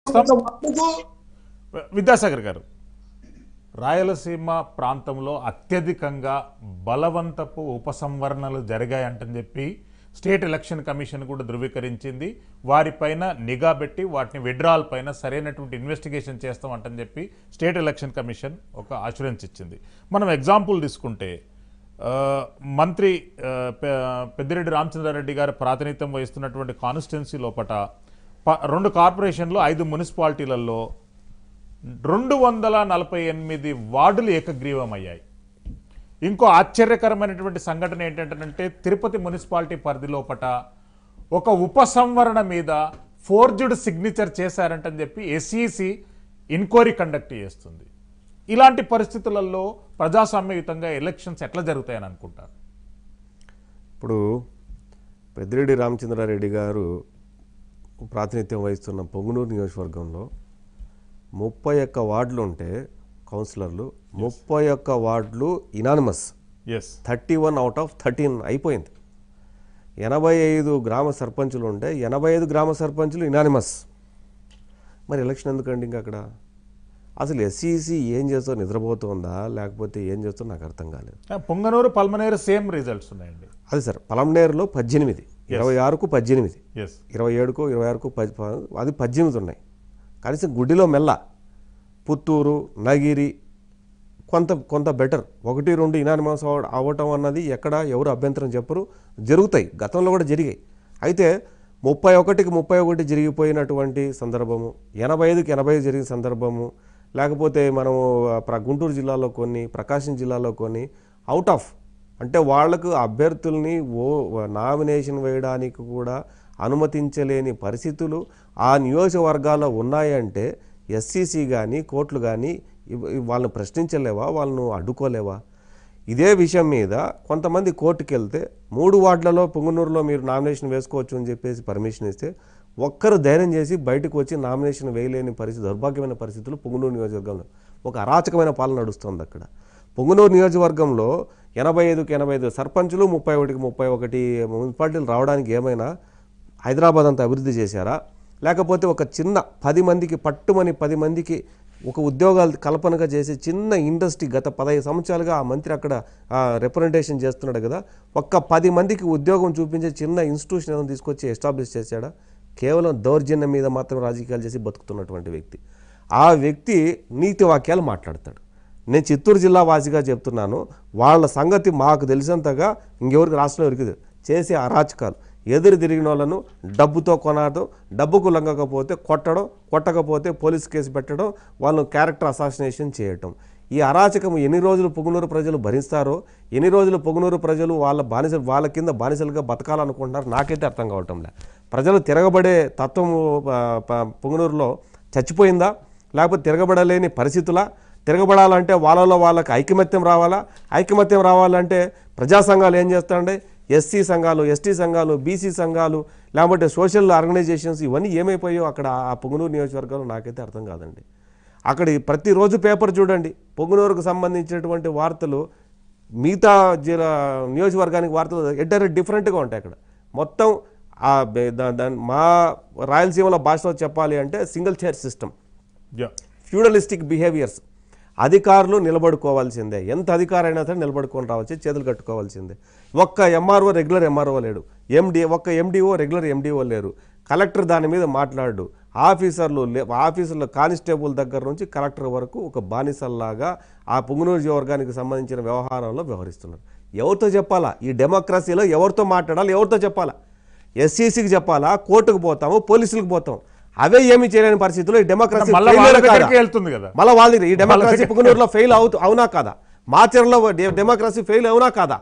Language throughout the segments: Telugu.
వార్డుకు విద్యాసాగర్ గారు రాయలసీమ ప్రాంతంలో అత్యధికంగా బలవంతపు ఉపసంవరణలు జరిగాయంటని చెప్పి స్టేట్ ఎలక్షన్ కమిషన్ కూడా ధృవీకరించింది వారిపైన నిఘా పెట్టి వాటిని విడ్రాల్ పైన సరైనటువంటి ఇన్వెస్టిగేషన్ చేస్తామంటని చెప్పి స్టేట్ ఎలక్షన్ కమిషన్ ఒక అష్యూరెన్స్ ఇచ్చింది మనం ఎగ్జాంపుల్ తీసుకుంటే ఆ, మంత్రి ఆ, పె- పెద్దిరెడ్డి రామచంద్రారెడ్డి గారు ప్రాతినిధ్యం వహిస్తున్నటువంటి కాన్స్టిట్యున్సీ లోపట ప- రెండు కార్పొరేషన్లు ఐదు మున్సిపాలిటీలలో రెండు వందల నలభై ఎనిమిది వార్డులు ఏకగ్రీవమయ్యాయి ఇంకో ఆశ్చర్యకరమైనటువంటి సంఘటన ఏంటంటే తిరుపతి మున్సిపాలిటీ పరిధి లోపట ఒక ఉపసంవరణ మీద ఫోర్జుడ్ సిగ్నేచర్ చేశారంటని చెప్పి ఎస్ఈసి ఎంక్వైరీ కండక్ట్ చేస్తుంది ఇలాంటి పరిస్థితులలో ప్రజాస్వామ్యయుతంగా ఎలక్షన్స్ ఎట్లా జరుగుతాయని అనుకుంటారు ఇప్పుడు పెద్దిరెడ్డి రామచంద్రారెడ్డి గారు ప్రాతినిధ్యం వహిస్తున్న పొంగునూరు నియోజకవర్గంలో ముప్పై ఒక్క వార్డులు ఉంటే కౌన్సిలర్లు ముప్పై ఒక్క వార్డులు unanimous yes thirty one out of thirteen అయిపోయింది ఎనభై ఐదు గ్రామ సర్పంచులు ఉంటే ఎనభై ఐదు గ్రామ సర్పంచులు ఇనానిమస్ మరి ఎలక్షన్ ఎందుకండి ఇంకా అక్కడ అసలు ఎస్సీసీ ఏం చేస్తో నిద్రపోతుందా లేకపోతే ఏం చేస్తో నాకు అర్థం కాలేదు పొంగనూరు పల్మనేరు సేమ్ రిజల్ట్స్ ఉన్నాయండి అది సార్ పలంనేరులో పద్దెనిమిది ఇరవై ఆరుకు పద్దెనిమిది ఎస్ ఇరవై ఏడుకు ఇరవై ఆరుకు పద్ ప- అది పద్దెనిమిది ఉన్నాయి కనీసం గుడ్డిలో మెల్ల పుత్తూరు నగిరి కొంత కొంత బెటర్ ఒకటి రెండు ఇనానిమస్ అవ్వటం అన్నది ఎక్కడ ఎవరు అభ్యంతరం చెప్పరు జరుగుతాయి గతంలో కూడా జరిగాయి అయితే ముప్పై ఒకటికి ముప్పై ఒకటి జరిగిపోయినటువంటి సందర్భము ఎనభై ఐదుకి ఎనభై ఐదు జరిగిన సందర్భము లేకపోతే మనము ఆ, ప్ర- గుంటూరు జిల్లాలో కొన్ని ప్రకాశం జిల్లాలో కొన్ని అవుట్ ఆఫ్ అంటే వాళ్లకు అభ్యర్థుల్ని ఓ నామినేషన్ వేయడానికి కూడా అనుమతించలేని పరిస్థితులు ఆ నియోజకవర్గాల్లో ఉన్నాయంటే ఎస్సీసీ కానీ కోర్టులు కానీ ఇవ్- ఇవ్ వాళ్ళని ప్రశ్నించలేవా వాళ్ళను అడ్డుకోలేవా ఇదే విషయం మీద కొంతమంది కోర్టుకి వెళ్తే మూడు వార్డులలో పొంగునూరులో మీరు నామినేషన్ వేసుకోవచ్చు అని చెప్పేసి పర్మిషన్ ఇస్తే ఒక్కరు ధైర్యం చేసి బయటకు వచ్చి నామినేషన్ వేయలేని పరిస్థితి దౌర్భాగ్యమైన పరిస్థితులు పొంగునూరు నియోజకవర్గంలో ఒక అరాచకమైన పాలన నడుస్తుంది అక్కడ పొంగునూరు నియోజకవర్గంలో ఎనభై ఐదుకి ఎనభై ఐదు సర్పంచులు ముప్పై ఒకటికి ముప్పై ఒకటి మున్సిపాలిటీలు రావడానికి ఏమైనా హైదరాబాద్ అంతా అభివృద్ధి చేశారా లేకపోతే ఒక చిన్న పది మందికి పట్టుమని పది మందికి ఒక ఉద్యోగాలు కల్పనగా చేసే చిన్న ఇండస్ట్రీ గత పదహైదు సంవత్సరాలుగా ఆ మంత్రి అక్కడ రిప్రజెంటేషన్ చేస్తున్నాడు కదా ఒక్క పది మందికి ఉద్యోగం చూపించే చిన్న ఇన్స్టిట్యూషన్ ఏదైనా తీసుకొచ్చి ఎస్టాబ్లిష్ చేశాడా కేవలం దౌర్జన్యం మీద మాత్రం రాజకీయాలు చేసి బతుకుతున్నటువంటి వ్యక్తి ఆ వ్యక్తి నీతి వాక్యాలు మాట్లాడతాడు నేను చిత్తూరు జిల్లా వాసిగా చెప్తున్నాను వాళ్ళ సంగతి మాకు తెలిసినంతగా ఇంకెవరికి రాష్ట్రంలో ఎవరికి తెలియదు. చేసే అరాచకాలు ఎదురు తిరిగిన వాళ్ళను డబ్బుతో కొనడం డబ్బుకు లొంగకపోతే కొట్టడం కొట్టకపోతే పోలీస్ కేసు పెట్టడం వాళ్ళను క్యారెక్టర్ అసాసినేషన్ చేయటం ఈ అరాచకం ఎన్ని రోజులు పొగునూరు ప్రజలు భరిస్తారో ఎన్ని రోజులు పొగునూరు ప్రజలు వాళ్ళ బానిస వాళ్ళ కింద బానిసలుగా బతకాలనుకుంటున్నారు నాకైతే అర్థం కావటంలే ప్రజలు తిరగబడే తత్వం పొంగునూరులో చచ్చిపోయిందా లేకపోతే తిరగబడలేని పరిస్థితులా తిరగబడాలంటే వాళ్ళలో వాళ్ళకి ఐకమత్యం రావాలా ఐకమత్యం రావాలంటే ప్రజా సంఘాలు ఏం చేస్తారంటే ఎస్సీ సంఘాలు ఎస్టీ సంఘాలు బీసీ సంఘాలు లేకపోతే సోషల్ ఆర్గనైజేషన్స్ ఇవన్నీ ఏమైపోయాయో అక్కడ ఆ పొంగునూరు నియోజకవర్గంలో నాకైతే అర్థం కాదండి అక్కడ ఈ ప్రతిరోజు పేపర్ చూడండి పొంగునూరుకు సంబంధించినటువంటి వార్తలు మిగతా జిల్లా నియోజకవర్గానికి వార్తలు ఎంటర్ డిఫరెంట్గా ఉంటాయి అక్కడ మొత్తం ఆ బె- దా- దాని మా రాయలసీమలో భాషలో చెప్పాలి అంటే సింగిల్ చైర్ సిస్టమ్ యా ఫ్యూడలిస్టిక్ బిహేవియర్స్ అధికారులు నిలబడుకోవాల్సిందే ఎంత అధికారైనా సరే నిలబడుకొని రావచ్చు చేతులు కట్టుకోవాల్సిందే ఒక్క ఎంఆర్ఓ రెగ్యులర్ ఎంఆర్ఓ లేడు ఎండి ఒక్క ఎండిఓ రెగ్యులర్ ఎండిఓ లేరు కలెక్టర్ దాని మీద మాట్లాడు ఆఫీసర్లు లే- ఆఫీసర్లు కానిస్టేబుల్ దగ్గర నుంచి కలెక్టర్ వరకు ఒక బానిసల్లాగా ఆ పొంగునూరు వర్గానికి సంబంధించిన వ్యవహారంలో వ్యవహరిస్తున్నారు ఎవరితో చెప్పాలా ఈ డెమోక్రసీలో ఎవరితో మాట్లాడాలి ఎవరితో చెప్పాలా ఎస్సీసీకి చెప్పాలా కోర్టుకు పోతాము పోలీసులకు పోతాం అవే ఏమీ చేయలేని పరిస్థితుల్లో ఈ డెమోక్రసీ మళ్ళా failure వాళ్ళ కాదా? దగ్గరికి వెళ్తుంది కదా మళ్ళీ వాళ్ళ దగ్గర ఈ డెమోక్రసీ పుంగనూరులో ఫెయిల్ అవుతూ అవునా కాదా మాచర్లో డె- డెమోక్రసీ ఫెయిల్ అవునా కాదా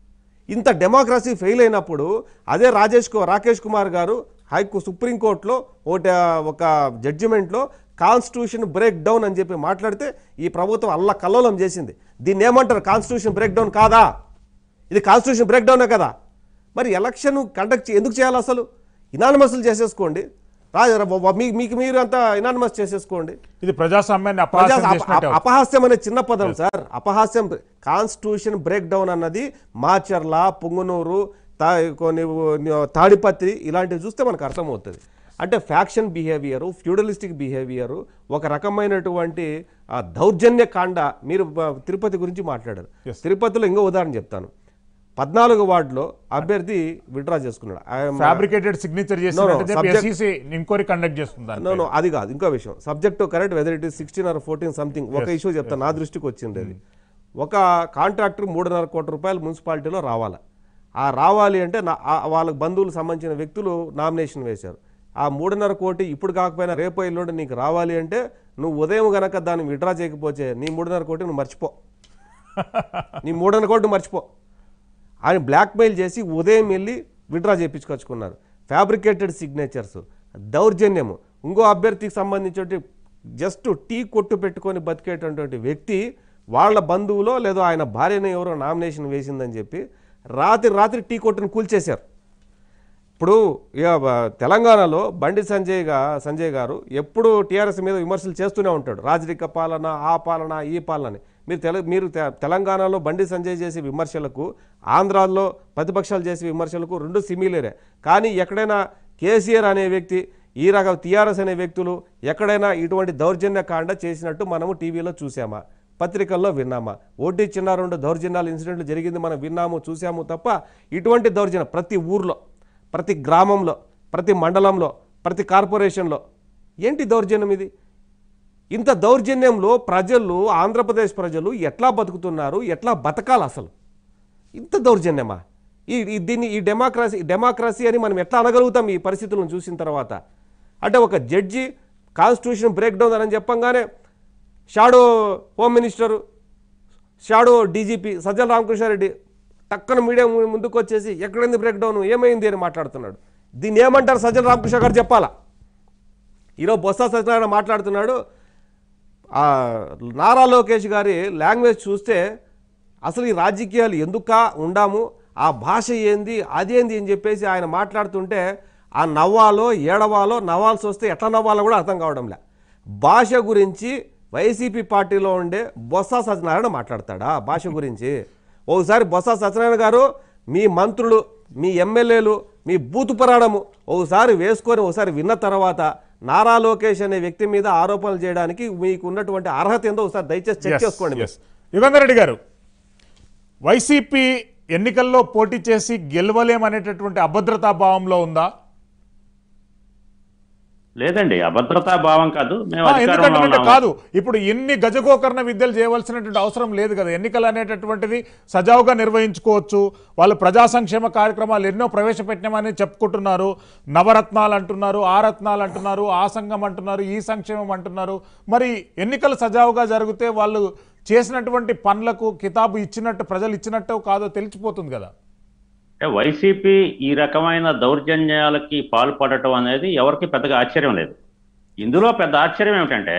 ఇంత డెమోక్రసీ ఫెయిల్ అయినప్పుడు అదే రాజేష్ కు- రాకేష్ కుమార్ గారు హైకో సుప్రీంకోర్టులో ఒకటి ఆ, ఒక జడ్జిమెంట్లో కాన్స్టిట్యూషన్ బ్రేక్ డౌన్ అని చెప్పి మాట్లాడితే ఈ ప్రభుత్వం అల్ల కల్లోలం చేసింది దీన్ని ఏమంటారు కాన్స్టిట్యూషన్ బ్రేక్ డౌన్ కాదా ఇది కాన్స్టిట్యూషన్ బ్రేక్ డౌనే కదా మరి ఎలక్షన్ కండక్ట్ ఎందుకు చేయాలి అసలు ఇనానిమస్లు చేసేసుకోండి రాజ మీ- మీకు మీరు అంతా ఇనానిమస్ చేసేసుకోండి ఇది ప్రజాస్వామ్యాన్ని ప్రజా అపహాస్యం అప- చేసినట్టే అప- అపహాస్యం అనే చిన్న పదం సార్ అపహాస్యం కాన్స్టిట్యూషన్ బ్రేక్ డౌన్ అన్నది మాచర్ల పొంగునూరు తా కొన్ని తాడిపత్రి ఇలాంటివి చూస్తే మనకు అర్థమవుతుంది అంటే ఫ్యాక్షన్ బిహేవియరు ఫ్యూడలిస్టిక్ బిహేవియరు ఒక రకమైనటువంటి ఆ, దౌర్జన్య కాండ మీరు బ- తిరుపతి గురించి మాట్లాడారు Yes. తిరుపతిలో ఇంకో ఉదాహరణ చెప్తాను పద్నాలుగు వార్డులో అభ్యర్థి విడ్రా చేసుకున్నాడు ఆయన- ఫ్యాబ్రికేటెడ్ సిగ్నేచర్ చేసినట్టు చెప్పి subject- ఎస్ఈసి ఎంక్వైరీ కండక్ట్ చేస్తుంది నో నో అది కాదు ఇంకో విషయం subject correct whether it is sixteen or fourteen something ఒక ఇష్యూ చెప్తాను నా దృష్టికి వచ్చింది అది ఒక కాంట్రాక్టర్ మూడున్నర కోట్ల రూపాయలు మున్సిపాలిటీలో రావాలి ఆ రావాలి అంటే నా ఆ- వాళ్ళకి బంధువులకు సంబంధించిన వ్యక్తులు నామినేషన్ వేశారు ఆ మూడున్నర కోటి ఇప్పుడు కాకపోయినా రేపు ఎల్లుండి నీకు రావాలి అంటే నువ్వు ఉదయం గనక దాన్ని విడ్రా చేయకపోతే నీ మూడున్నర కోటి నువ్వు మర్చిపో నీ మూడున్నర కోటి మర్చిపో ఆయన బ్లాక్మెయిల్ చేసి ఉదయం వెళ్ళి విడ్రా చేయించుకొచ్చుకున్నారు ఫ్యాబ్రికేటెడ్ సిగ్నేచర్స్ దౌర్జన్యము ఇంకో అభ్యర్థికి సంబంధించి జస్ట్ టీ కొట్టు పెట్టుకొని బతికేటటువంటి వ్యక్తి వాళ్ళ బంధువులో లేదో ఆయన భార్యను ఎవరో నామినేషన్ వేసిందని చెప్పి రాత్రి రాత్రి టీ కొట్టును కూల్చేశారు ఇప్పుడు ఇక బ- తెలంగాణలో బండి సంజయ్ గా సంజయ్ గారు ఎప్పుడు టీఆర్ఎస్ మీద విమర్శలు చేస్తూనే ఉంటాడు రాజరిక పాలన ఆ పాలన ఈ పాలన అని. మీరు తెల మీరు తె- తెలంగాణలో బండి సంజయ్ చేసే విమర్శలకు ఆంధ్రాలో ప్రతిపక్షాలు చేసే విమర్శలకు రెండు సిమిలరే కానీ ఎక్కడైనా కేసీఆర్ అనే వ్యక్తి ఈ రకం టీఆర్ఎస్ అనే వ్యక్తులు ఎక్కడైనా ఇటువంటి దౌర్జన్య కాండ చేసినట్టు మనము టీవీలో చూసామా పత్రికల్లో విన్నామా ఓటీ చిన్న రెండు దౌర్జన్యాలు ఇన్సిడెంట్లు జరిగింది మనం విన్నాము చూసాము తప్ప ఇటువంటి దౌర్జన్యం ప్రతి ఊర్లో ప్రతి గ్రామంలో ప్రతి మండలంలో ప్రతి కార్పొరేషన్లో ఏంటి దౌర్జన్యం ఇది ఇంత దౌర్జన్యంలో ప్రజలు ఆంధ్రప్రదేశ్ ప్రజలు ఎట్లా బతుకుతున్నారు ఎట్లా బతకాలి అసలు ఇంత దౌర్జన్యమా ఈ ఈ- దీన్ని ఈ డెమోక్రసీ డెమోక్రసీ అని మనం ఎట్లా అనగలుగుతాం ఈ పరిస్థితులను చూసిన తర్వాత అంటే ఒక జడ్జి కాన్స్టిట్యూషన్ బ్రేక్ డౌన్ అని చెప్పంగానే shadow home minister shadow DGP Sajjala Ramakrishna Reddy టక్కన మీడియా ము- ముందుకు వచ్చేసి ఎక్కడైంది బ్రేక్ డౌన్ ఏమైంది అని మాట్లాడుతున్నాడు దీన్ని ఏమంటారు సజ్జల రామకృష్ణ గారు చెప్పాలా ఈరోజు బొత్స సత్యనారాయణ మాట్లాడుతున్నాడు ఆ నారా లోకేష్ గారి లాంగ్వేజ్ చూస్తే అసలు ఈ రాజకీయాలు ఎందుకా ఉండాము ఆ భాష ఏంది అదేంది అని చెప్పేసి ఆయన మాట్లాడుతుంటే ఆ నవ్వాలో ఏడవాలో నవ్వాల్సి వస్తే ఎట్లా నవ్వాలో కూడా అర్థం కావడంలే భాష గురించి వైసీపీ పార్టీలో ఉండే బొత్స సత్యనారాయణ మాట్లాడతాడా భాష గురించి ఒకసారి బొత్స సత్యనారాయణ గారు మీ మంత్రులు మీ ఎమ్మెల్యేలు మీ బూతు పురాణము ఒకసారి వేసుకొని ఒకసారి విన్న తర్వాత నారా లోకేష్ అనే వ్యక్తి మీద ఆరోపణలు చేయడానికి మీకు ఉన్నటువంటి అర్హత ఏందో ఒకసారి దయచేసి చెక్ చేసుకోండి మీరు. యుగంధర్ రెడ్డి గారు వైసీపీ ఎన్నికల్లో పోటీ చేసి గెలవలేమనేటటువంటి అభద్రతా భావంలో ఉందా లేదండి అభద్రతా భావం కాదు మేము ఆ, అధికారంలో ఎందుకంటే ఉన్నాము కాదు ఇప్పుడు ఎన్ని గజగోకర్ణ విద్యలు చేయవలసినటువంటి అవసరం లేదు కదా ఎన్నికలు అనేటటువంటిది సజావుగా నిర్వహించుకోవచ్చు వాళ్ళు ప్రజా సంక్షేమ కార్యక్రమాలు ఎన్నో ప్రవేశపెట్టినామని చెప్పుకుంటున్నారు నవరత్నాలు అంటున్నారు ఆ రత్నాలు అంటున్నారు ఆ సంఘం అంటున్నారు ఈ సంక్షేమం అంటున్నారు మరి ఎన్నికలు సజావుగా జరిగితే వాళ్ళు చేసినటువంటి పనులకు కితాబు ఇచ్చినట్టు ప్రజలు ఇచ్చినట్టు కాదో తెలిసిపోతుంది కదా అంటే వైసీపీ ఈ రకమైన దౌర్జన్యాలకి పాల్పడటం అనేది ఎవరికి పెద్దగా ఆశ్చర్యం లేదు ఇందులో పెద్ద ఆశ్చర్యం ఏమిటంటే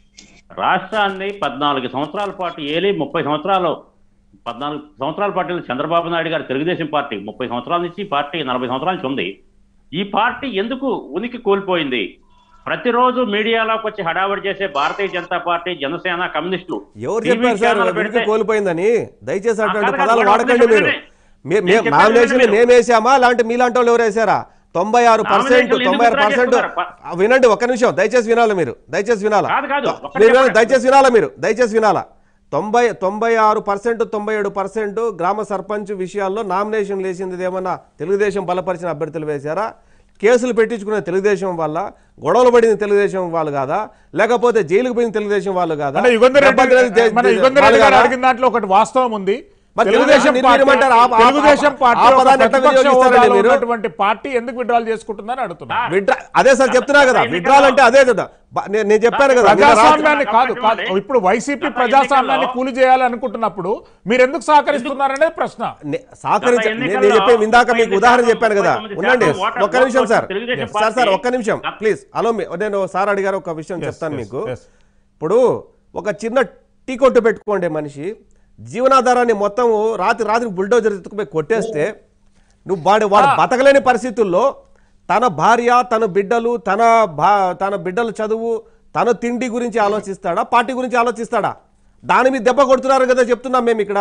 రాష్ట్రాన్ని పద్నాలుగు సంవత్సరాల పాటు ఏలి ముప్పై సంవత్సరాలు పద్నాలుగు సంవత్సరాల పాటు చంద్రబాబు నాయుడు గారు తెలుగుదేశం పార్టీ ముప్పై సంవత్సరాల నుంచి ఈ పార్టీ నలభై సంవత్సరాల నుంచి ఉంది ఈ పార్టీ ఎందుకు ఉనికి కోల్పోయింది ప్రతిరోజు మీడియాలోకి వచ్చి హడావిడి చేసే భారతీయ జనతా పార్టీ జనసేన కమ్యూనిస్టులు ఎవరు టీవీ చెప్పారు సార్ ఛానల్ వెనుక పెడితే- కోల్పోయిందని దయచేసి అటువంటి కాదు, కాదు, పదాలు వాడు వాడకండి ఒకటే మీరు చెప్పండి. మే- నేను మే- చెప్పేది నామినేషన్ వినండి మేము వేసామా లాంటి మీలాంటి వాళ్ళు ఎవరు వేసారా తొంభై ఆరు పర్సెంట్ నామినేషన్లు తొంభై ఆరు ఎందుకు పర్సెంట్ చేస్తున్నారు? వినండి ఒక్క నిమిషం దయచేసి వినాలి మీరు దయచేసి వినాలా కాదు, కాదు, ఒక్కటే మీరు వినాలి, చెప్పండి. దయచేసి వినాలా మీరు దయచేసి వినాలా తొంభై తొంభై ఆరు పర్సెంట్ తొంభై ఏడు పర్సెంట్ గ్రామ సర్పంచ్ విషయాల్లో నామినేషన్ వేసింది ఏమన్నా తెలుగుదేశం బలపరిచిన అభ్యర్థులు వేశారా కేసులు పెట్టించుకునే తెలుగుదేశం వల్ల గొడవలు పడింది తెలుగుదేశం వాళ్ళు కాదా లేకపోతే జైలుకు పోయిన తెలుగుదేశం వాళ్ళు కాదా అంటే యుగంధర్ రెడ్డి దెబ్బతినేది దే- మన దే- యుగంధర్ వాళ్ళు రెడ్డి గారు కాదా? అడిగిన దాంట్లో ఒకటి వాస్తవం ఉంది మరి తెలుగుదేశం తెలుగుదేశం పార్టీ నిర్వీర్యమంటారు? ఆ- ఆ- తెలుగుదేశం ఆ- పార్టీ ఆ ఒక పదాన్ని ఎట్లా ప్రతిపక్ష వినియోగిస్తారండి హోదాలో మీరు? ఉన్నటువంటి పార్టీ ఎందుకు విడ్రాల్ చేసుకుంటుందని అడుగుతున్నా విడ్రా అదే సార్ చెప్తున్నా కదా ఎన్నికల్లో- విడ్రాల్ అంటే అదే కదా బ- నే- నేను చెప్పాను కదా నిన్న రాత్రి- ప్రజాస్వామ్యాన్ని కాదు కాదు రాష్ట్ర- ఇప్పుడు వైసీపీ గత ప్రజాస్వామ్యాన్ని ఎన్నికల్లో- కూలి చేయాలి అనుకుంటున్నప్పుడు మీరు ఎందుకు సహకరిస్తున్నారనేది ప్రశ్న నే- సహకరించ గత నేను ఎన్నికల్లో చెప్పే ఇందాక మీకు ముప్పై ఉదాహరణ శాతం, చెప్పాను కదా ముప్పై తొమ్మిది ఉండండి శాతం ఓటర్- ఒక్క నిమిషం voter sir Telugu Desam sir sir party- ఒక్క నిమిషం ప్లీజ్ హలో మీ- నేను సార్ అడిగారు ఒక విషయం Yes, చెప్తాను yes, మీకు yes. ఇప్పుడు ఒక చిన్న టీ కొట్టు పెట్టుకోండి మనిషి జీవనాధారాన్ని మొత్తం రాత్రి రాత్రి బుల్డోజర్ ఎత్తుకుపోయి కొట్టేస్తే నువ్వు వాడు వాడు బతకలేని పరిస్థితుల్లో తన భార్య తన బిడ్డలు తన భా తన బిడ్డల చదువు తన తిండి గురించి ఆలోచిస్తాడా పార్టీ గురించి ఆలోచిస్తాడా దాని మీద దెబ్బ కొడుతున్నారు కదా చెప్తున్నాం మేము ఇక్కడ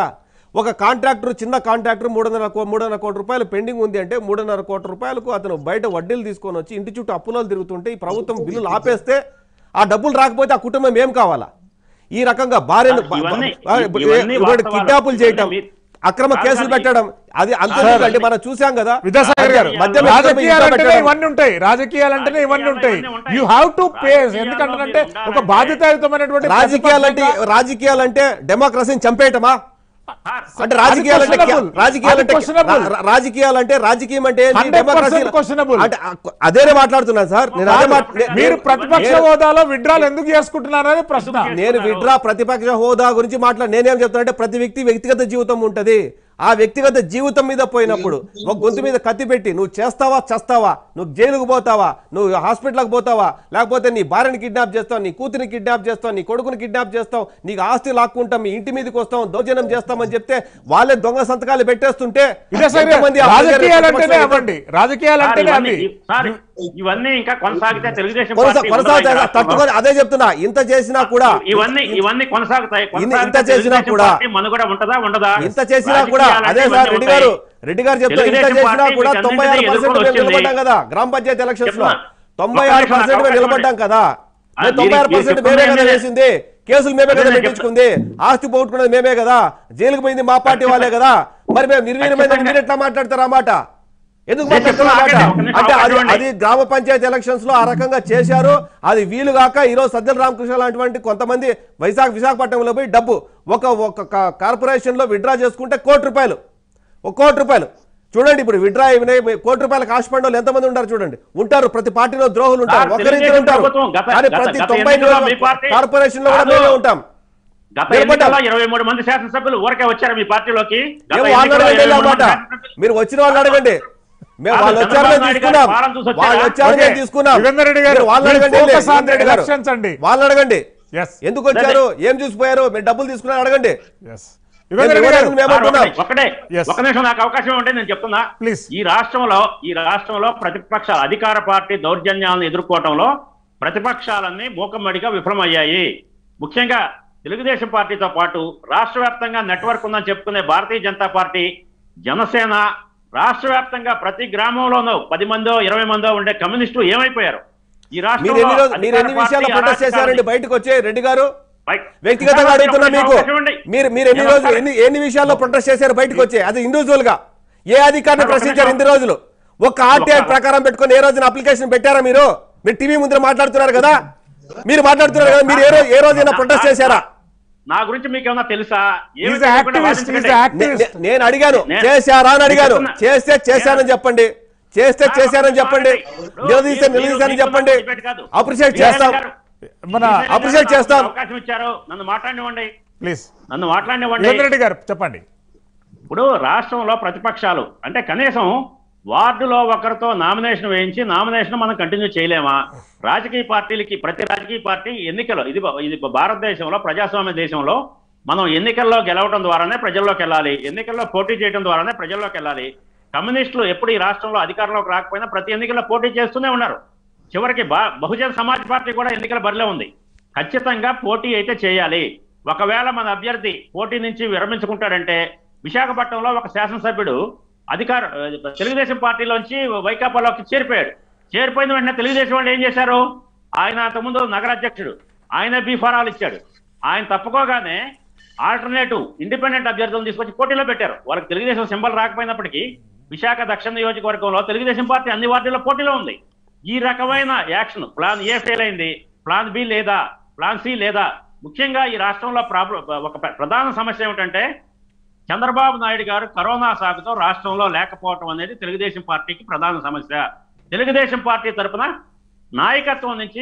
ఒక కాంట్రాక్టర్ చిన్న కాంట్రాక్టర్ మూడున్నర కో- మూడున్నర కోటి రూపాయలు పెండింగ్ ఉంది అంటే మూడున్నర కోటి రూపాయలకు అతను బయట వడ్డీలు తీసుకొని వచ్చి ఇంటి చుట్టూ అప్పులో తిరుగుతుంటే ఈ ప్రభుత్వం బిల్లులు ఆపేస్తే ఆ డబ్బులు రాకపోతే ఆ కుటుంబం ఏం కావాలా ఈ రకంగా భార్యను బ- ఇవన్నీ- బ- ఇవన్నీ ఇప్పుడు వాస్తవాలు. కిడ్నాపులు చేయటం ఇవన్నీ మీ- అక్రమ కాదు కేసులు కానీ- పెట్టడం అది అంతే మనం చూసాం కదా విద్యాసాగర్ గారు మధ్యలో రాజకీయాలంటేనే పెట్టడం. ఇవన్నీ ఉంటాయి రాజకీయాలంటేనే ఇవన్నీ ఉంటాయి రాజకీయాలు ఇవన్నీ యూ ఉంటాయి. హ్యావ్ టు పే రాజకీయాల్లో ఎందుకంటే మీరు ఒక ఉండాలంటే- బాధ్యతాయుతమైనటువంటి రాజకీయాలంటే ప్రతిపక్షంగా- రాజకీయాలంటే డెమోక్రసీని చంపేయటమా సార్, అంటే రాజకీయాలంటే questionable. రాజకీయాలంటే అది questionable. రా- రాజకీయాలంటే రాజకీయం అంటే ఏంటి? 100% డెమోక్రసీ questionable. అంటే ఆ- అదేనే మాట్లాడుతున్నాను సార్ నేను అదే మాట్- నే- మీరు నేను- ప్రతిపక్ష నేను- హోదాలో విడ్రాల్ ఎందుకు చేసుకుంటున్నారు అనేది ప్రశ్న నేను విడ్రా ప్రతిపక్ష హోదా గురించి మాట్లాడి నేనేం చెప్తానంటే ప్రతి వ్యక్తి వ్యక్తిగత జీవితం ఉంటది ఆ వ్యక్తిగత జీవితం మీద పోయినప్పుడు ఒక గొంతు మీద కత్తి పెట్టి నువ్వు చేస్తావా చస్తావా నువ్వు జైలుకు పోతావా నువ్వు హాస్పిటల్కి పోతావా లేకపోతే నీ భార్యని కిడ్నాప్ చేస్తావు నీ కూతురిని కిడ్నాప్ చేస్తావు నీ కొడుకుని కిడ్నాప్ చేస్తావు నీకు ఆస్తి లాక్కుంటాం మీ ఇంటి మీదకి వస్తాం దౌర్జన్యం చేస్తామని చెప్తే వాళ్ళే దొంగ సంతకాలు పెట్టేస్తుంటే విద్యాసాగర్ గారు, ఎంతమంది ఆ రాజకీయాలంటేనే ప్రతిపక్ష అవ్వండి సార్, రాజకీయాలంటేనే ఇవన్నీ అవి సార్, ఇవన్నీ ఇంకా కొనసాగితే తెలుగుదేశం కొనసా- పార్టీ కొనసాగుతా ఉండదు ఈ రాష్ట్రంలో. తట్టుకొని అదే చెప్తున్నా ఇంత చేసినా కూడా ఇవన్నీ ఇవన్నీ కొనసాగుతాయి ఇంత కొనసాగితే చేసినా తెలుగుదేశం కూడా- పార్టీ మనుగడ ఉంటదా ఉండదా ఇంత చేసినా కూడా రాజకీయాలంటే అదే సార్ ఇవన్నీ రెడ్డి ఉంటాయి. గారు రెడ్డి గారు చెప్తా ఇంత తెలుగుదేశం చేసినా పార్టీ కూడా వీటన్నిటిని తొంభై ఆరు పర్సెంట్ ఎదుర్కొని మేము వచ్చింది. నిలబడ్డాం కదా గ్రామ పంచాయతీ ఎలక్షన్స్ లో చెప్తున్నా. తొంభై ఒక్క ఆరు నిమిషం పర్సెంట్ నాకు మేము అవకాశం నిలబడ్డాం ఇవ్వండి. కదా ఆ, మేము తొంభై ఆరు మీరు- పర్సెంట్ మీరు మేమే కదా చెప్తున్నది వేసింది కేసులు మేమే కదా అదే నేను పెట్టించుకుంది ఆస్తి పోగొట్టుకున్నది మేమే కదా జైలుకు పోయింది మా పార్టీ వాళ్ళే కదా మరి మేము నిర్వీర్యమైన ఖచ్చితంగా. మీరు ఎట్లా మాట్లాడతారు ఆ మాట ఎందుకు నేను మాట్లాడుతున్నారు ఆ మాట చెప్తున్నా, ఒక్క నిమిషం అంటే అది అవకాశం అది గ్రామ పంచాయతీ ఎలక్షన్స్ లో ఆ రకంగా చేశారు అది వీలు కాక ఈరోజు సజ్జల రామకృష్ణ లాంటి కొంతమంది వైశాఖ విశాఖపట్నంలో పోయి డబ్బు ఒక ఒక కా- కార్పొరేషన్ లో విడ్రా చేసుకుంటే కోటి రూపాయలు ఒక కోటి రూపాయలు చూడండి ఇప్పుడు విడ్రా అయినాయి మీ కోటి రూపాయలకు ఆశపడిన వాళ్ళు ఎంతమంది ఉంటారు చూడండి ఉంటారు ప్రతి పార్టీలో ద్రోహులు ఉంటారు సార్, ఒకరిద్దరు తెలుగుదేశం ఉంటారు ప్రభుత్వం గత- కానీ గత- ప్రతి గత తొంభై ఎన్నికల్లో మీ పార్టీ- కార్పొరేషన్ లో కూడా కాదు. మేమే ఉంటాం గత నిలబడ్డాం. ఎన్నికల్లో ఇరవై మూడు మంది శాసనసభ్యులు ఊరకే వచ్చారు మీ పార్టీలోకి గత ఏం వాళ్ళు ఎన్నికల్లో అడగండి ఇరవై మూడు అన్నమాట మంది శాసనసభ్యులు- మీరు వచ్చిన వాళ్ళు అడగండి మేము కాదు, వాళ్ళు వచ్చారు చంద్రబాబు మేము నాయుడు తీసుకున్నాం గారు ఫారం చూసి వచ్చారా? వాళ్ళు వచ్చారు మేము ఓకే. తీసుకున్నాం యుగంధర్ రెడ్డి గారు, మీరు వాళ్ళని మీరు అడగండి focus on యుగంధర్ రెడ్డి గారు. elections అండి. వాళ్ళని అడగండి ఎస్ ఎందుకు వచ్చారు ఏం చూసిపోయారు మీరు డబ్బులు తీసుకున్నారు అడగండి ఎస్ యుగంధర్ రెడ్డి గారు మేము సార్, అంటున్నాం. ఒకటే- ఒకటే Yes. ఒక నిమిషం నాకు అవకాశం ఉంటే నేను చెప్తున్నా Please. ఈ రాష్ట్రంలో ఈ రాష్ట్రంలో ప్రతిపక్ష అధికార పార్టీ దౌర్జన్యాలను ఎదుర్కోవటంలో ప్రతిపక్షాలన్నీ మూకమ్మడిగా విఫలమయ్యాయి ముఖ్యంగా తెలుగుదేశం పార్టీతో పాటు రాష్ట్ర వ్యాప్తంగా నెట్వర్క్ ఉందని చెప్పుకునే భారతీయ జనతా పార్టీ జనసేన రాష్ట్ర వ్యాప్తంగా ప్రతి గ్రామంలోనూ పది మందో ఇరవై మందో ఉండే కమ్యూనిస్టులు ఏమైపోయారు ఈ మీరు రాష్ట్రంలో ఎన్ని రోజులు మీరు ఎన్ని అధికార విషయాల్లో పార్టీ ప్రొటెస్ట్ చేశారండి అరాచకాలని- బయటకు వచ్చే రెడ్డి గారు బయట- వ్యక్తిగతంగా అడుగుతున్నా మీకు అవకాశం ఇవ్వండి. మీరు మీరు ఎన్ని నేను రోజులు ఒకసారి- ఎన్ని ఎన్ని విషయాల్లో ప్రొటెస్ట్ చేశారు బయటకు వచ్చే అది ఇండివిజువల్ గా ఏ అధికారిని ఒక ప్రశ్నించారు నిమిషం. ఇన్ని రోజులు ఒక ఆర్టీఐ ఒక- ప్రకారం పెట్టుకొని ఏ రోజున అప్లికేషన్ పెట్టారా మీరు మీరు టీవీ ముందర మాట్లాడుతున్నారు కదా మీరు మాట్లాడుతున్నారు కదా మీరు ఏ రోజు ఏ రోజైనా ప్రొటెస్ట్ చేశారా నా గురించి మీకు ఏమన్నా తెలుసా ఏమీ ఈజ్ తెలియకుండా యాక్టివిస్ట్ ఈజ్ వాదించకండి. నే- యాక్టివిస్ట్ నే- నేను అడిగాను నే- చేశారా అని అడిగాను చెప్తున్నా. చేస్తే చేశానని చెప్పండి చేస్తే సార్, చేశానని చెప్పండి ఇప్పుడు నిలదీస్తే మీరు- నిలదీశానని మీరు చెప్పండి డిబేట్ కాదు. అప్రిషియేట్ మీరు చేస్తాం గారు, మన మీరు appreciate నాకు చేస్తాం. అవకాశం ఇచ్చారు నన్ను మాట్లాడినివ్వండి ప్లీజ్ నన్ను మాట్లాడినివ్వండి యుగంధర్ రెడ్డి గారు చెప్పండి ఇప్పుడు రాష్ట్రంలో ప్రతిపక్షాలు అంటే కనీసం వార్డులో ఒకరితో నామినేషన్ వేయించి నామినేషన్ మనం కంటిన్యూ చేయలేమా రాజకీయ పార్టీలకి ప్రతి రాజకీయ పార్టీ ఎన్నికలు ఇది బ- ఇది భారతదేశంలో ప్రజాస్వామ్య దేశంలో మనం ఎన్నికల్లో గెలవడం ద్వారానే ప్రజల్లోకి వెళ్ళాలి ఎన్నికల్లో పోటీ చేయడం ద్వారానే ప్రజల్లోకి వెళ్ళాలి కమ్యూనిస్టులు ఎప్పుడు ఈ రాష్ట్రంలో అధికారంలోకి రాకపోయినా ప్రతి ఎన్నికల్లో పోటీ చేస్తూనే ఉన్నారు చివరికి బా- బహుజన సమాజ్ పార్టీ కూడా ఎన్నికల బరిలో ఉంది ఖచ్చితంగా పోటీ అయితే చేయాలి ఒకవేళ మన అభ్యర్థి పోటీ నుంచి విరమించుకుంటాడంటే విశాఖపట్నంలో ఒక శాసనసభ్యుడు అధికార తెలుగుదేశం పార్టీలోంచి వైకాపాలోకి చేరిపోయాడు చేరిపోయిన వెంటనే తెలుగుదేశం వాళ్ళు ఏం చేశారు ఆయన అంతకుముందు నగర అధ్యక్షుడు ఆయన బీఫారాలు ఇచ్చాడు ఆయన తప్పుకోగానే ఆల్టర్నేటివ్ ఇండిపెండెంట్ అభ్యర్థులను తీసుకొచ్చి పోటీలో పెట్టారు వాళ్ళకి తెలుగుదేశం సింబల్ రాకపోయినప్పటికీ విశాఖ దక్షిణ నియోజకవర్గంలో తెలుగుదేశం పార్టీ అన్ని వార్డుల్లో పోటీలో ఉంది ఈ రకమైన యాక్షన్ ప్లాన్ ఏ ఫెయిల్ అయింది ప్లాన్ బి లేదా ప్లాన్ సి లేదా ముఖ్యంగా ఈ రాష్ట్రంలో ప్రాబ్లం ఒక ప్ర- ప్రధాన సమస్య ఏమిటంటే చంద్రబాబు నాయుడు గారు కరోనా సాగుతో రాష్ట్రంలో లేకపోవటం అనేది తెలుగుదేశం పార్టీకి ప్రధాన సమస్య తెలుగుదేశం పార్టీ తరపున నాయకత్వం నుంచి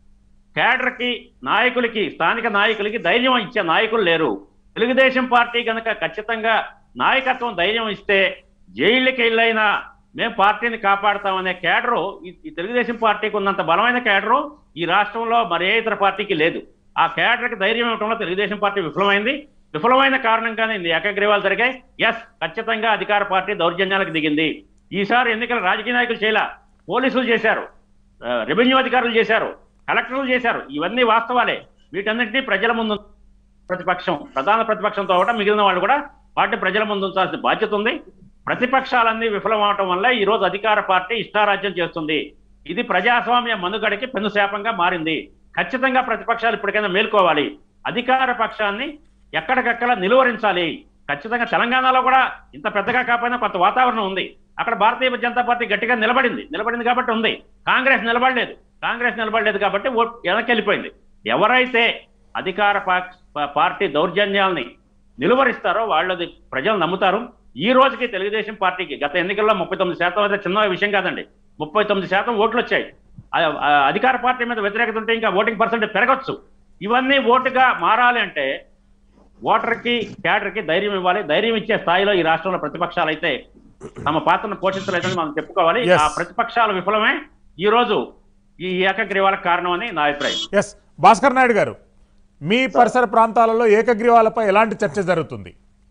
కేడర్కి నాయకులకి స్థానిక నాయకులకి ధైర్యం ఇచ్చే నాయకులు లేరు తెలుగుదేశం పార్టీ కనుక ఖచ్చితంగా నాయకత్వం ధైర్యం ఇస్తే జైళ్ళకి వెళ్ళైనా మేము పార్టీని కాపాడుతామనే కేడరు ఈ- ఈ తెలుగుదేశం పార్టీకి ఉన్నంత బలమైన కేడరు ఈ రాష్ట్రంలో మరే ఇతర పార్టీకి లేదు ఆ కేడర్కి ధైర్యం ఇవ్వడంలో తెలుగుదేశం పార్టీ విఫలమైంది విఫలమైన కారణంగానే ఇన్ని ఏకగ్రీవాలు జరిగాయి ఎస్ ఖచ్చితంగా అధికార పార్టీ దౌర్జన్యాలకు దిగింది ఈసారి ఎన్నికల రాజకీయ నాయకులు చేయలా పోలీసులు చేశారు ఆ, రెవెన్యూ అధికారులు చేశారు కలెక్టర్లు చేశారు ఇవన్నీ వాస్తవాలే వీటన్నిటినీ ప్రజల ముందు ప్రతిపక్షం ప్రధాన ప్రతిపక్షంతో కూడా మిగిలిన వాళ్ళు కూడా వాటిని ప్రజల ముందు ఉంచాల్సిన బాధ్యత ఉంది ప్రతిపక్షాలన్నీ విఫలమవటం వల్ల ఈ రోజు అధికార పార్టీ ఇష్టారాజ్యం చేస్తుంది ఇది ప్రజాస్వామ్య మనుగడకి పెనుశాపంగా మారింది ఖచ్చితంగా ప్రతిపక్షాలు ఇప్పటికైనా మేల్కోవాలి అధికార పక్షాన్ని ఎక్కడికక్కడ నిలువరించాలి ఖచ్చితంగా తెలంగాణలో కూడా ఇంత పెద్దగా కాకపోయినా కొంత వాతావరణం ఉంది అక్కడ భారతీయ జనతా పార్టీ గట్టిగా నిలబడింది నిలబడింది కాబట్టి ఉంది కాంగ్రెస్ నిలబడలేదు కాంగ్రెస్ నిలబడలేదు కాబట్టి ఓట్ వెనక్కి వెళ్ళిపోయింది ఎవరైతే అధికార పాక్- పా- పార్టీ దౌర్జన్యాల్ని నిలువరిస్తారో వాళ్ళది ప్రజలు నమ్ముతారు ఈ రోజుకి తెలుగుదేశం పార్టీకి గత ఎన్నికల్లో ముప్పై తొమ్మిది శాతం అయితే చిన్న విషయం కాదండి ముప్పై తొమ్మిది శాతం ఓట్లు వచ్చాయి ఆ- ఆ అధికార పార్టీ మీద వ్యతిరేకత ఉంటే ఇంకా ఓటింగ్ పర్సెంట్ పెరగచ్చు ఇవన్నీ ఓటుగా మారాలి అంటే ఓటర్కి క్యాడర్కి ధైర్యం ఇవ్వాలి ధైర్యం ఇచ్చే స్థాయిలో ఈ రాష్ట్రంలో ప్రతిపక్షాలు అయితే తమ పాత్రను పోషించలేదని మనం చెప్పుకోవాలి Yes. ఆ ప్రతిపక్షాల విఫలమే ఈ రోజు ఈ ఏకగ్రీవాలకు కారణం అని నా అభిప్రాయం ఎస్ భాస్కర్ నాయుడు గారు మీ పరిసర ప్రాంతాలలో ఏకగ్రీవాలపై ఎలాంటి చర్చ జరుగుతుంది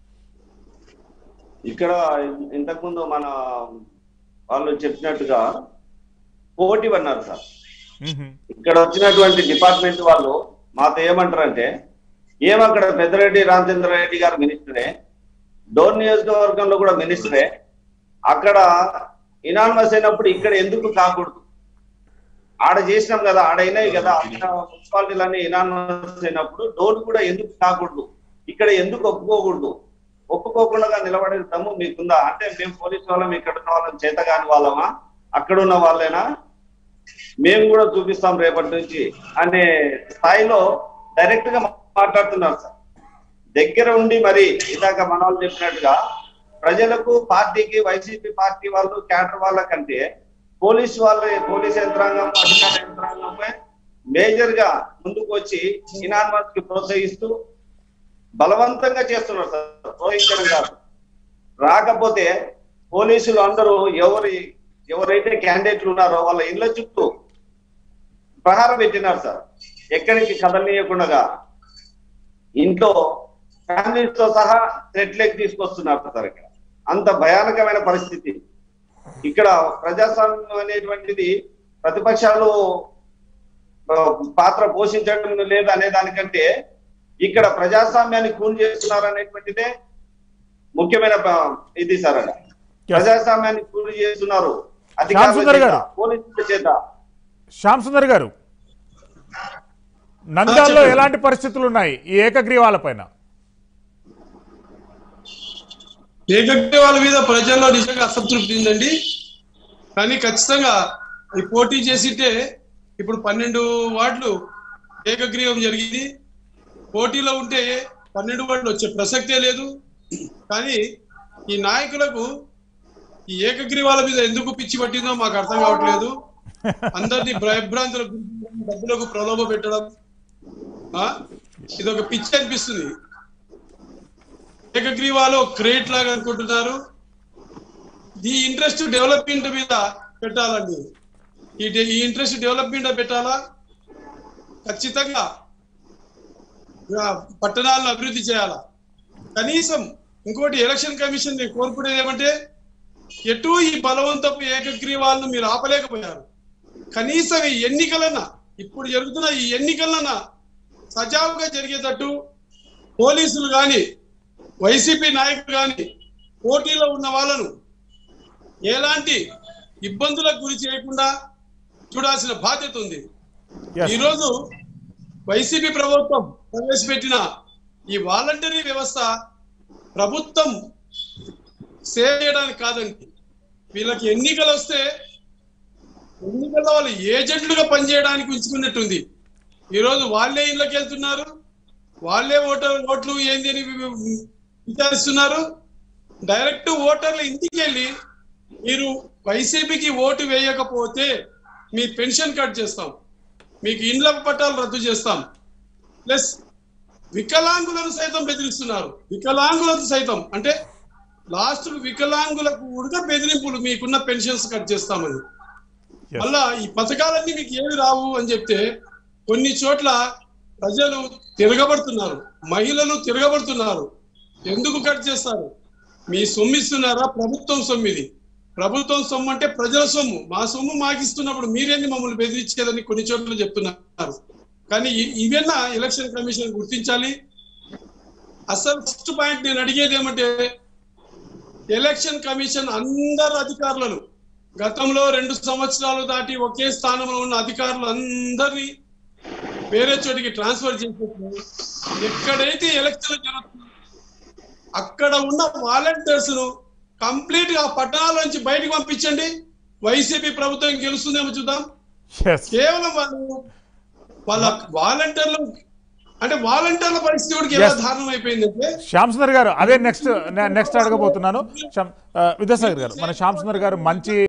ఇక్కడ ఇంతకుముందు మన వాళ్ళు చెప్పినట్టుగా పోటీ అన్నారు సార్ మ్హూ. ఇక్కడ వచ్చినటువంటి డిపార్ట్మెంట్ వాళ్ళు మాతో ఏమంటారంటే ఏమక్కడ పెద్దరెడ్డి రామచంద్రారెడ్డి గారు మినిస్టరే డోర్ నియోజకవర్గంలో కూడా మినిస్టరే అక్కడ ఇనాన్మస్ అయినప్పుడు ఇక్కడ ఎందుకు కాకూడదు ఆడ చేసినాం కదా ఆడ అయినాయి కదా అక్కడ మున్సిపాలిటీలన్నీ ఇనాన్మస్ అయినప్పుడు డోర్ కూడా ఎందుకు కాకూడదు ఇక్కడ ఎందుకు ఒప్పుకోకూడదు ఒప్పుకోకుండా నిలబడే దమ్ము మీకుందా అంటే మేము పోలీసు వాళ్ళం ఇక్కడ ఉన్న వాళ్ళం చేత కాని వాళ్ళమా అక్కడ ఉన్న వాళ్ళేనా మేము కూడా చూపిస్తాం రేపటి నుంచి అనే స్థాయిలో డైరెక్ట్ గా మాట్లాడుతున్నారు సార్ దగ్గర ఉండి మరి ఇందాక మన వాళ్ళు చెప్పినట్టుగా ప్రజలకు పార్టీకి వైసీపీ పార్టీ వాళ్ళు క్యాడర్ వాళ్ళ కంటే పోలీస్ వాళ్ళ పోలీస్ యంత్రాంగం అధికార యంత్రాంగమే మేజర్ గా ముందుకు వచ్చి ఇనాన్మస్ కి ప్రోత్సహిస్తూ బలవంతంగా చేస్తున్నారు సార్ ప్రోత్సహించడం కాదు రాకపోతే పోలీసులు అందరూ ఎవరి ఎవరైతే క్యాండిడేట్లు ఉన్నారో వాళ్ళ ఇళ్ల చుట్టూ ప్రహారం పెట్టినారు సార్ ఎక్కడికి కదలనీయకుండా ఇంట్లో ఫ్యామిలీస్ తో సహా థ్రెట్లెక్ తీసుకొస్తున్నారు సార్ ఇక్కడ అంత భయానకమైన పరిస్థితి ఇక్కడ ప్రజాస్వామ్యం అనేటువంటిది ప్రతిపక్షాలు ఆ, పాత్ర పోషించడం లేదు అనే దానికంటే ఇక్కడ ప్రజాస్వామ్యాన్ని కూల్ చేస్తున్నారు అనేటువంటిదే ముఖ్యమైన ప- ఇది సార్ అక్కడ ప్రజాస్వామ్యాన్ని కూల్ చేస్తున్నారు అధికారుల శ్యామ్ సుందర్ చేత, గారు. పోలీసుల చేత శ్యామ్ సుందర్ గారు నంద్యాలలో చెప్పండి. ఎలాంటి పరిస్థితులు ఉన్నాయి ఈ ఏకగ్రీవాలపైన ఏకగ్రీవాల మీద ప్రజల్లో నిజంగా అసంతృప్తి ఉందండి కానీ ఖచ్చితంగా ఈ పోటీ చేసింటే ఇప్పుడు పన్నెండు వార్డులు ఏకగ్రీవం జరిగింది పోటీలో ఉంటే పన్నెండు వార్డులు వచ్చే ప్రసక్తే లేదు కానీ ఈ నాయకులకు ఈ ఏకగ్రీవాల మీద ఎందుకు పిచ్చి పట్టిందో మాకు అర్థం కావట్లేదు అందరినీ భయభ్రాంతులకు గురి చేయడం, డబ్బులకు ప్రలోభ పెట్టడం ఆ? ఇది ఒక పిచ్చి అనిపిస్తుంది ఏకగ్రీవాలో క్రియేట్ లాగా అనుకుంటున్నారు ఈ ఇంట్రెస్ట్ డెవలప్మెంట్ మీద పెట్టాలండి ఈ డె- ఈ ఇంట్రెస్ట్ డెవలప్మెంట్ పెట్టాలా ఖచ్చితంగా ఆ, పట్టణాలను అభివృద్ధి చేయాలా కనీసం ఇంకోటి ఎలక్షన్ కమిషన్ నేను కోరుకునేది ఏమంటే ఎటు ఈ బలవంతపు ఏకగ్రీవాలను మీరు ఆపలేకపోయారు కనీసం ఈ ఎన్నికలన్నా ఇప్పుడు జరుగుతున్న ఈ ఎన్నికలన్నా సజావుగా జరిగేటట్టు పోలీసులు కానీ వైసీపీ నాయకులు కానీ పోటీలో ఉన్న వాళ్ళను ఎలాంటి ఇబ్బందులకు గురి చేయకుండా చూడాల్సిన బాధ్యత ఉంది Yes. ఈరోజు వైసీపీ ప్రభుత్వం ప్రవేశపెట్టిన ఈ వాలంటరీ వ్యవస్థ ప్రభుత్వం సేవ్ చేయడానికి కాదండి వీళ్ళకి ఎన్నికలు వస్తే ఎన్నికల్లో వాళ్ళు ఏజెంట్లుగా పనిచేయడానికి ఉంచుకున్నట్టుంది ఈరోజు వాళ్ళే ఇళ్ళకి వెళ్తున్నారు వాళ్ళే ఓటర్ ఓట్లు ఏంది అని వి- వి- విచారిస్తున్నారు డైరెక్ట్ ఓటర్ల ఇంటికి వెళ్ళి మీరు వైసీపీకి ఓటు వేయకపోతే మీ పెన్షన్ కట్ చేస్తాం మీకు ఇండ్ల పట్టాలు రద్దు చేస్తాం ప్లస్ వికలాంగులను సైతం బెదిరిస్తున్నారు వికలాంగులకు సైతం అంటే లాస్ట్ వికలాంగులకు కూడా బెదిరింపులు మీకున్న పెన్షన్స్ కట్ చేస్తామని Yes. మళ్ళా ఈ పథకాలన్నీ మీకు ఏమి రావు అని చెప్తే కొన్ని చోట్ల ప్రజలు తిరగబడుతున్నారు మహిళలు తిరగబడుతున్నారు ఎందుకు కట్ చేస్తారు మీ సొమ్ము ఇస్తున్నారా ప్రభుత్వం సొమ్ము ఇది ప్రభుత్వం సొమ్ము అంటే ప్రజల సొమ్ము మా సొమ్ము మాకిస్తున్నప్పుడు మీరేంది మమ్మల్ని బెదిరించేదని కొన్ని చోట్ల చెప్తున్నారు కానీ ఇ- ఇవన్నా ఎలక్షన్ కమిషన్ గుర్తించాలి అసలు ఫస్ట్ పాయింట్ నేను అడిగేది ఏమంటే ఎలక్షన్ కమిషన్ అందరు అధికారులను గతంలో రెండు సంవత్సరాలు దాటి ఒకే స్థానంలో ఉన్న అధికారులు అందరినీ వేరే చోటికి ట్రాన్స్ఫర్ చేసేసి ఎక్కడైతే ఎలక్షన్ జరుగుతుందో అక్కడ ఉన్న వాలంటీర్స్ ను కంప్లీట్ గా పట్టణాల నుంచి బయటకు పంపించండి వైసీపీ ప్రభుత్వం గెలుస్తుందేమో చూద్దాం ఎస్ కేవలం వాళ్ళు వాళ్ళ వాలంటీర్లు అంటే వాలంటీర్ల పరిస్థితి కూడా ఎలా Yes. దారుణం అయిపోయిందంటే శ్యామ్ సుందర్ గారు అదే నెక్స్ట్ నెక్స్ట్ అడగబోతున్నాను శ్యామ్- ఆ, విద్యాసాగర్ గారు మన శ్యామ్ సుందర్ గారు మంచి